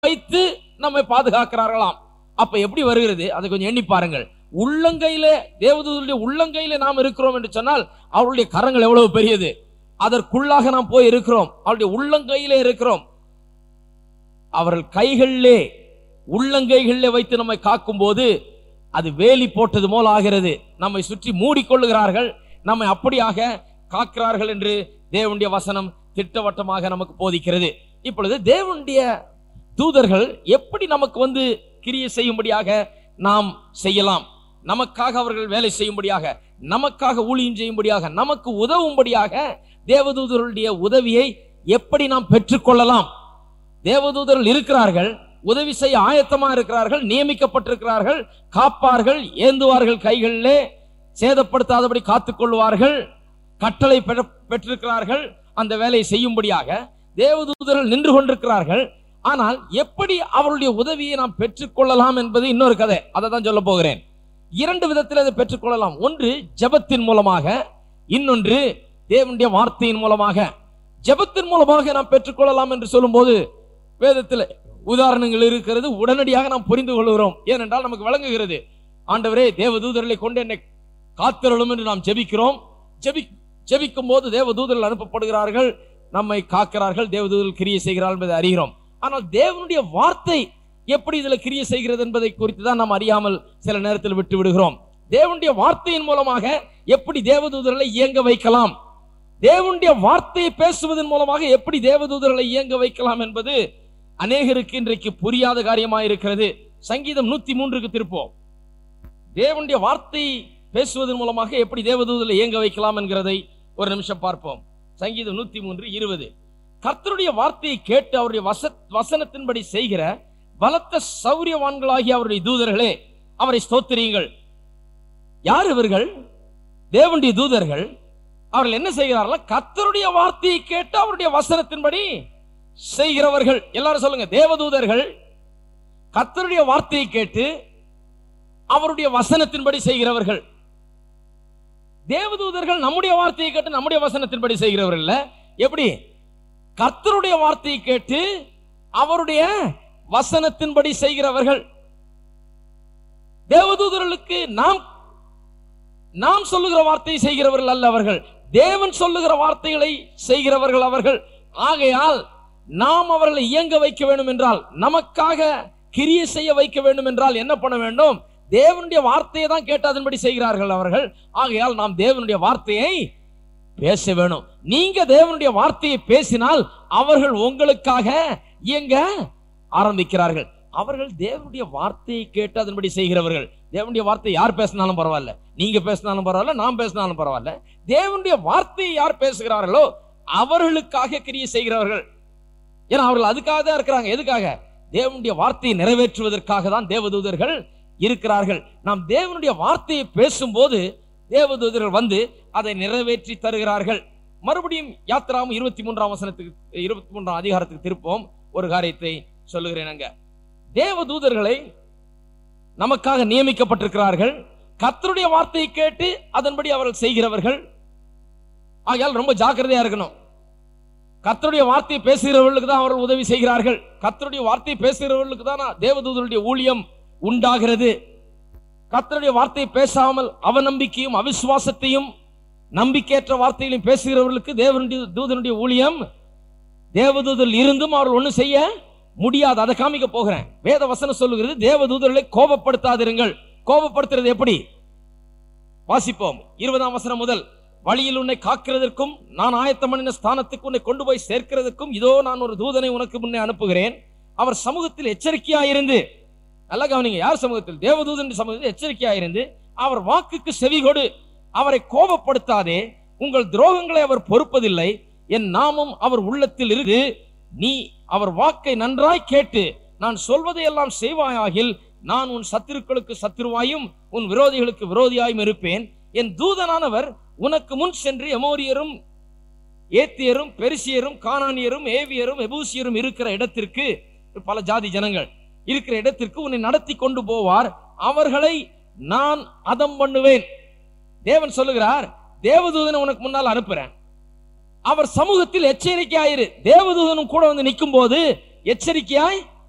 வைத்து நம்மை பாதுகாக்கிறார்களாம் அப்ப எப்படி வருகிறது அதை கொஞ்சம் எண்ணி பாருங்கள் உள்ளங்கையில தேவதூதருடைய உள்ளங்கையில நாம் இருக்கிறோம் என்று சொன்னால் அவருடைய கரங்கள் எவ்வளவு பெரியது அதற்குள்ளாக நாம் போய் இருக்கிறோம் அவருடைய உள்ளங்கையிலே இருக்கிறோம் அவர்கள் கைகளிலே உள்ளங்கைகளிலே வைத்து நம்மை காக்கும் போது அது வேலி போட்டது போல் ஆகிறது நம்மை சுற்றி மூடிக்கொள்ளுகிறார்கள் நம்மை அப்படியாக காக்கிறார்கள் என்று தேவனுடைய வசனம் திட்டவட்டமாக நமக்கு போதிக்கிறது இப்பொழுது தேவனுடைய தூதர்கள் எப்படி நமக்கு வந்து கிரியை செய்யும்படியாக நாம் செய்யலாம் நமக்காக அவர்கள் வேலை செய்யும்படியாக நமக்காக ஊழியம் செய்யும்படியாக நமக்கு உதவும்படியாக தேவதூதர்களுடைய உதவியை எப்படி நாம் பெற்றுக்கொள்ளலாம் தேவதூதர்கள் இருக்கிறார்கள் உதவி செய்ய ஆயத்தமா இருக்கிறார்கள் நியமிக்கப்பட்டிருக்கிறார்கள் காப்பார்கள் ஏந்துவார்கள் கைகளிலே சேதப்படுத்தாதபடி காத்துக்கொள்வார்கள் கட்டளை பெற- பெற்றிருக்கிறார்கள் அந்த வேலையை செய்யும்படியாக தேவதூதர்கள் நின்று கொண்டிருக்கிறார்கள் ஆனால் எப்படி அவருடைய உதவியை நாம் பெற்றுக்கொள்ளலாம் என்பது இன்னொரு கதை அதை தான் சொல்ல போகிறேன் இரண்டு விதத்தில் அதை பெற்றுக்கொள்ளலாம் ஒன்று ஜெபத்தின் மூலமாக இன்னொன்று தேவனுடைய வார்த்தையின் மூலமாக ஜெபத்தின் மூலமாக நாம் பெற்றுக்கொள்ளலாம் என்று சொல்லும்போது வேதத்தில் உதாரணங்கள் இருக்கிறது உடனடியாக நாம் புரிந்து கொள்கிறோம் ஏனென்றால் நமக்கு விளங்குகிறது ஆண்டவரே தேவதூதர்களை கொண்டு என்னை காத்திரலும் என்று நாம் ஜெபிக்கிறோம் ஜெபி ஜெபிக்கும் போது தேவதூதர்கள் அனுப்பப்படுகிறார்கள் நம்மை காக்கிறார்கள் தேவதூதர்கள் கிரியை செய்கிறார்கள் என்பதை அறிகிறோம் ஆனால் தேவனுடைய வார்த்தை எப்படி இதுல கிரியை செய்கிறது என்பதை குறித்து தான் நாம் அறியாமல் சில நேரத்தில் விட்டு விடுகிறோம் தேவனுடைய வார்த்தையின் மூலமாக எப்படி தேவதூதர்களை இயங்க வைக்கலாம் தேவனுடைய வார்த்தையை பேசுவதன் மூலமாக எப்படி தேவதூதர்களை இயங்க வைக்கலாம் என்பது அநேகருக்கு இன்றைக்கு புரியாத காரியமாக இருக்கிறது சங்கீதம் நூத்தி மூன்றுக்கு திருப்போம் தேவனுடைய வார்த்தை பேசுவதன் மூலமாக எப்படி தேவதூதர்களை இயங்க வைக்கலாம் என்கிறதை ஒரு நிமிஷம் பார்ப்போம் சங்கீதம் நூத்தி மூன்று இருபது கர்த்தருடைய வார்த்தையை கேட்டு அவருடைய வச வசனத்தின்படி செய்கிற பலத்த சௌரியவான்களாகிய அவருடைய தூதர்களே அவரை ஸ்தோத்திரியுங்கள் யார் இவர்கள் தேவனுடைய தூதர்கள் அவர்கள் என்ன செய்கிறார்கள் கர்த்தருடைய வார்த்தையை கேட்டு அவருடைய வசனத்தின்படி செய்கிறவர்கள் எல்லாரும் சொல்லுங்க தேவதூதர்கள் கர்த்தருடைய வார்த்தையை கேட்டு அவருடைய வசனத்தின்படி செய்கிறவர்கள் தேவதூதர்கள் நம்முடைய வார்த்தையை கேட்டு நம்முடைய வசனத்தின்படி செய்கிறவர்கள் இல்ல எப்படி கர்த்தருடைய வார்த்தையை கேட்டு அவருடைய வசனத்தின்படி செய்கிறவர்கள் தேவதூதர்களுக்கு நாம் நாம் சொல்லுகிற வார்த்தையை செய்கிறவர்கள் அல்ல அவர்கள் தேவன் சொல்லுகிற வார்த்தைகளை செய்கிறவர்கள் அவர்கள் ஆகையால் நாம் அவர்களை இயங்க வைக்க வேண்டும் என்றால் நமக்காக கிரியை செய்ய வைக்க வேண்டும் என்றால் என்ன பண்ண வேண்டும் தேவனுடைய வார்த்தையை தான் கேட்டு அதன்படி செய்கிறார்கள் அவர்கள் ஆகையால் நாம் தேவனுடைய வார்த்தையை பேச வேணும் நீங்க தேவனுடைய வார்த்தையை பேசினால் அவர்கள் உங்களுக்காக இயங்க ஆரம்பிக்கிறார்கள் அவர்கள் தேவனுடைய வார்த்தையை கேட்டு அதன்படி செய்கிறவர்கள் தேவனுடைய வார்த்தை யார் பேசினாலும் பரவாயில்ல நீங்க பேசினாலும் பரவாயில்ல நான் பேசினாலும் பரவாயில்ல தேவனுடைய வார்த்தையை யார் பேசுகிறார்களோ அவர்களுக்காக கிரியை செய்கிறவர்கள் ஏன்னா அவர்கள் அதுக்காக தான் இருக்கிறாங்க எதுக்காக தேவனுடைய வார்த்தையை நிறைவேற்றுவதற்காக தான் தேவதூதர்கள் இருக்கிறார்கள் நாம் தேவனுடைய வார்த்தையை பேசும்போது தேவதூதர்கள் வந்து அதை நிறைவேற்றி தருகிறார்கள் மறுபடியும் யாத்திராம் இருபத்தி மூன்றாம் வசனத்துக்கு இருபத்தி மூன்றாம் அதிகாரத்துக்கு திருப்போம் ஒரு காரியத்தை சொல்லுகிறேன் அங்க தேவதூதர்களை நமக்காக நியமிக்கப்பட்டிருக்கிறார்கள் கர்த்தருடைய வார்த்தையை கேட்டு அதன்படி அவர்கள் செய்கிறவர்கள் ஆகையால் ரொம்ப ஜாக்கிரதையா இருக்கணும் கர்த்தருடைய வார்த்தையை பேசுகிறவர்களுக்கு தான் அவர்கள் உதவி செய்கிறார்கள் கர்த்தருடைய வார்த்தையை பேசுகிறவர்களுக்கு தான் தேவதூதருடைய ஊழியம் உண்டாகிறது கர்த்தருடைய வார்த்தையை பேசாமல் அவநம்பிக்கையும் அவிசுவாசத்தையும் நம்பிக்கையற்ற வார்த்தைகளையும் பேசுகிறவர்களுக்கு தேவனுடைய தூதனுடைய ஊழியம் தேவதூதர் இருந்தும் அவர்கள் ஒண்ணும் செய்ய முடியாது அதை காமிக்க போகிறேன் வேத வசனம் சொல்லுகிறது தேவதூதர்களை கோபப்படுத்தாதிருங்கள் கோபப்படுத்துறது எப்படி வாசிப்போம் இருபதாம் வசனம் முதல் வழியில் உன்னை காக்கிறதற்கும் நான் ஆயத்தம் பண்ணின ஸ்தானத்துக்கு உன்னை கொண்டு போய் சேர்க்கிறதுக்கும் இதோ நான் ஒரு தூதனை உனக்கு முன்னே அனுப்புகிறேன் அவர் சமூகத்தில் எச்சரிக்கையாயிருந்து நல்லா கவனிங்க யார் சமூகத்தில் தேவதூதன் சமூகத்தில் எச்சரிக்கையாயிருந்து அவர் வாக்குக்கு செவி கொடு அவரை கோபப்படுத்தாதே உங்கள் துரோகங்களை அவர் பொறுப்பதில்லை என் நாமம் அவர் உள்ளத்தில் இருந்து நீ அவர் வாக்கை நன்றாய் கேட்டு நான் சொல்வதை எல்லாம் செய்வாயாகில் நான் உன் சத்துருக்களுக்கு சத்துருவாயும் உன் விரோதிகளுக்கு விரோதியாயும் இருப்பேன் என் தூதனானவர் உனக்கு முன் சென்று எமோரியரும் ஏத்தியரும் பெருசியரும் கானானியரும் ஏவியரும் எபூசியரும் இருக்கிற இடத்திற்கு பல ஜாதி ஜனங்கள் இருக்கிற இடத்திற்கு உன்னை நடத்தி கொண்டு போவார் அவர்களை நான் அதம் பண்ணுவேன் தேவன் சொல்லுகிறார் தேவதூதனை உனக்கு முன்னால் அனுப்புறேன் அவர் சமூகத்தில் எச்சரிக்கையாயிரு தேவதூதனும் கூட வந்து நிற்கும் போது எச்சரிக்கையாய்